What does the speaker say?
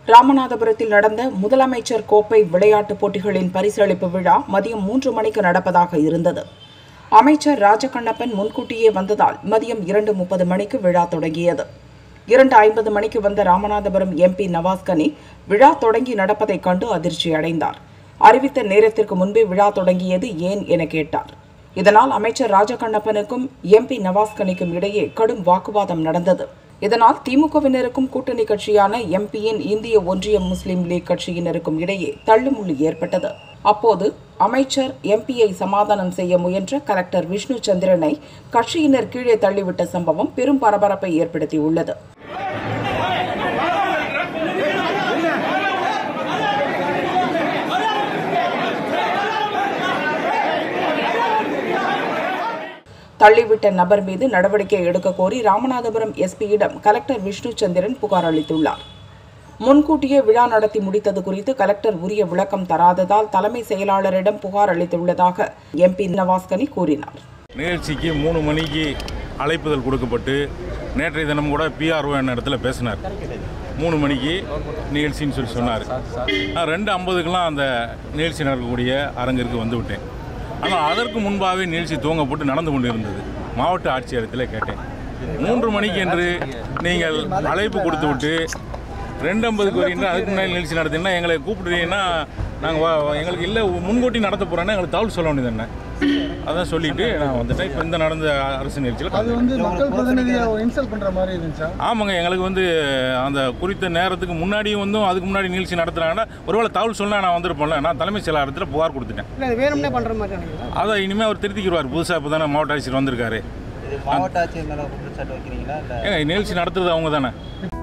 ராமநாதபுரத்தில் நடந்த முதலமைச்சர் கோப்பை விளையாட்டுப் போட்டிகளின் பரிசளிப்பு விழா மதியம் மூன்று மணிக்கு நடப்பதாக இருந்தது அமைச்சர் ராஜகண்ணப்பன் முன்கூட்டியே வந்ததால் மதியம் இரண்டு முப்பது மணிக்கு விழா தொடங்கியது இரண்டு ஐம்பது மணிக்கு வந்த ராமநாதபுரம் எம்பி நவாஸ்கனி விழா தொடங்கி நடப்பதைக் கண்டு அதிர்ச்சி அடைந்தார் அறிவித்த நேரத்திற்கு முன்பே விழா தொடங்கியது ஏன் என கேட்டார் இதனால் அமைச்சர் ராஜகண்ணப்பனுக்கும் எம்பி நவாஸ்கனிக்கும் இடையே கடும் வாக்குவாதம் நடந்தது இதனால் திமுகவினருக்கும் கூட்டணி கட்சியான எம்பியின் இந்திய ஒன்றிய முஸ்லிம் லீக் கட்சியினருக்கும் இடையே தள்ளுமுள்ளு ஏற்பட்டது அப்போது அமைச்சர் எம்பியை சமாதானம் செய்ய முயன்ற கலெக்டர் விஷ்ணு சந்திரனை கட்சியினர் கீழே தள்ளிவிட்ட சம்பவம் பெரும் பரபரப்பை ஏற்படுத்தியுள்ளது தள்ளிவிட்ட நபர் மீது நடவடிக்கை எடுக்க கோரி ராமநாதபுரம் எஸ்பியிடம் கலெக்டர் விஷ்ணு சந்திரன் புகார் அளித்துள்ளார் முன்கூட்டியே விழா நடத்தி முடித்தது குறித்து கலெக்டர் உரிய விளக்கம் தராததால் தலைமை செயலாளரிடம் புகார் அளித்துள்ளதாக எம்பி நவாஸ்கனி கூறினார் நிகழ்ச்சிக்கு மூணு மணிக்கு அழைப்புதல் கொடுக்கப்பட்டு நேற்றைய தினம் கூட பிஆர்ஓ என்ன இடத்துல பேசினார் மூணு மணிக்கு நிகழ்ச்சின்னு சொல்லி சொன்னார் நான் ரெண்டு ஐம்பதுக்கெல்லாம் அந்த நிகழ்ச்சி நடக்கக்கூடிய அரங்கிற்கு வந்து விட்டேன் ஆனால் அதற்கு முன்பாகவே நிகழ்ச்சி துவங்கப்பட்டு நடந்து கொண்டு இருந்தது மாவட்ட ஆட்சியரத்தில் கேட்டேன் மூன்று மணிக்கு என்று நீங்கள் அழைப்பு கொடுத்து விட்டு ரெண்டு ஐம்பதுக்கு வரீங்கன்னா அதுக்கு முன்னாடி நிகழ்ச்சி நடத்தினா எங்களை கூப்பிடுறீங்கன்னா நாங்கள் எங்களுக்கு இல்லை முன்கூட்டி நடத்த போகிறோன்னா எங்களுக்கு தகவல் சொல்ல வேண்டியது என்ன அதான் சொல்லிட்டு நான் வந்துட்டேன் இப்போ இந்த நடந்த அரசு நிகழ்ச்சியில் அது வந்து மக்கள் பிரதிநிதியை இன்சல்ட் பண்ற மாதிரி இருந்துச்சா ஆமாங்க எங்களுக்கு வந்து அந்த குறித்த நேரத்துக்கு முன்னாடியும் வந்து அதுக்கு முன்னாடி நிகழ்ச்சி நடத்துகிறாங்கன்னா ஒருவேளை தகவல் சொன்னா நான் வந்திருப்பேன்ல நான் தலைமை செயலாளரத்தில் புகார் கொடுத்துட்டேன் இல்லை அது வேணும்னே பண்ணுற மாதிரி நினைக்கிறேன் அதை இனிமேல் அவர் திருத்திக்கிடுவார் புதுசாக இப்போ தானே மாவட்ட ஆட்சியர் வந்திருக்காரு இது மாவட்ட ஆட்சியர் மேலே குற்றச்சாட்டு வைக்கிறீங்களா இல்லை ஏங்க நிகழ்ச்சி நடத்துறது அவங்க தானே